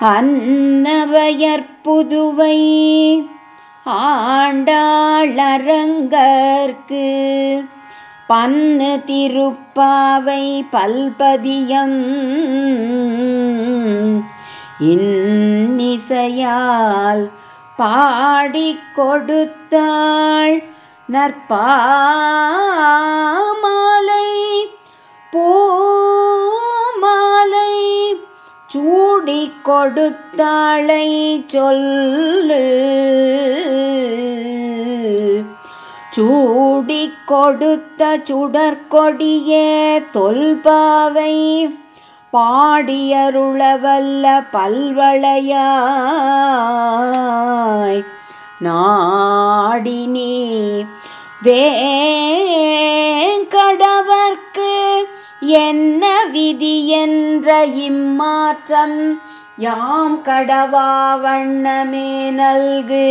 அன்னவயற்புதுவை ஆண்டாளரங்கற்கு பன்னு திருப்பாவை பல்பதியம் இன்னிசையால் பாடிக் கொடுத்தாள் நற்பாமாலை பூமாலை சூடிக் கொடுத்தாளை சொல்லு சூடிக் கொடுத்த சுடற்கொடியே தொல்பாவை பாடியருளவல்ல பல்வளையாய் நாடினி வேங்கடவர்க்கு என்ன விதி என்ற இம்மாற்றம் யாம் கடவா வண்ணமே நல்கு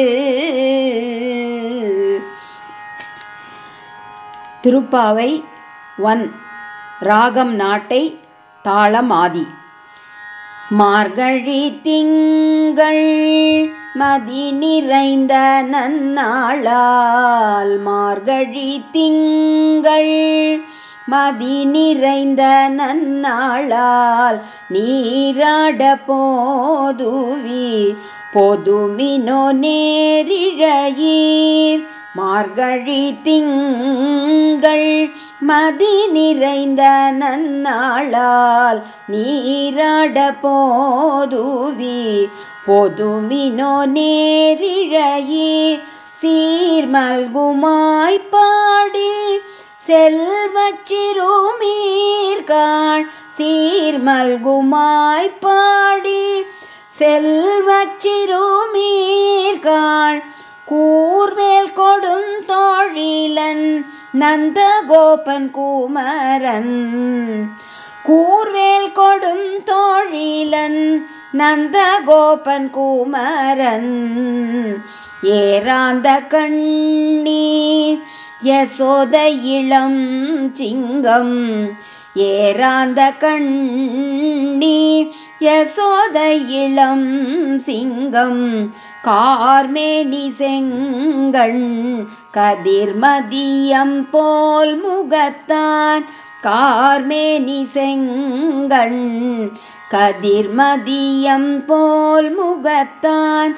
திருப்பாவை ஒன் ராகம் நாட்டை தாளம் ஆதி மார்கழி திங்கள் மதி நிறைந்த நன்னாளால் மார்கழி திங்கள் மதி நிறைந்த நன்னாளால் நீராட போதுவி பொதுமினோ நேரிழையீர் மார்கழி திங்கள் மதி நிறைந்த நன்னாளால் நீராட போதுவி பொதுமினோ நேரிழையீர் சீர்மல்குமாய் பாடி செல்வச் சிறுமீர்காள் சீர்மல்குமாய் பாடி செல்வச் சிறுமீர்காள் கூர்வேல் கொடுந்தோழிலன் நந்தகோபன் குமரன் கூர்வேல் கொடும் தோழிலன் நந்தகோபன் குமரன் ஏராந்த கண்ணி யசோத இளம் சிங்கம் ஏராந்த கண்ணி யசோத இளம் சிங்கம் கார்மேனி செங்கண் கதிர்மதியம் போல் முகத்தான் கார்மேனி செங்கண் கதிர்மதியம் போல் முகத்தான்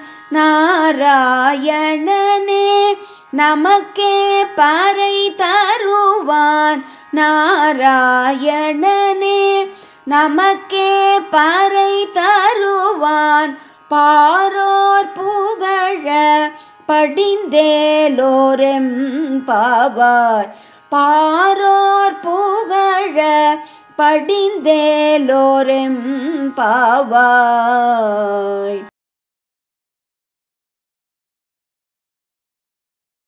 நாராயணனே நமக்கே பறை தருவான் நாராயணனே நமக்கே பறை தருவான் பாரோர் புகழ படிந்தேலோரெம் பாவார் பாரோர் புகழ படிந்தேலோரெம் பாவார்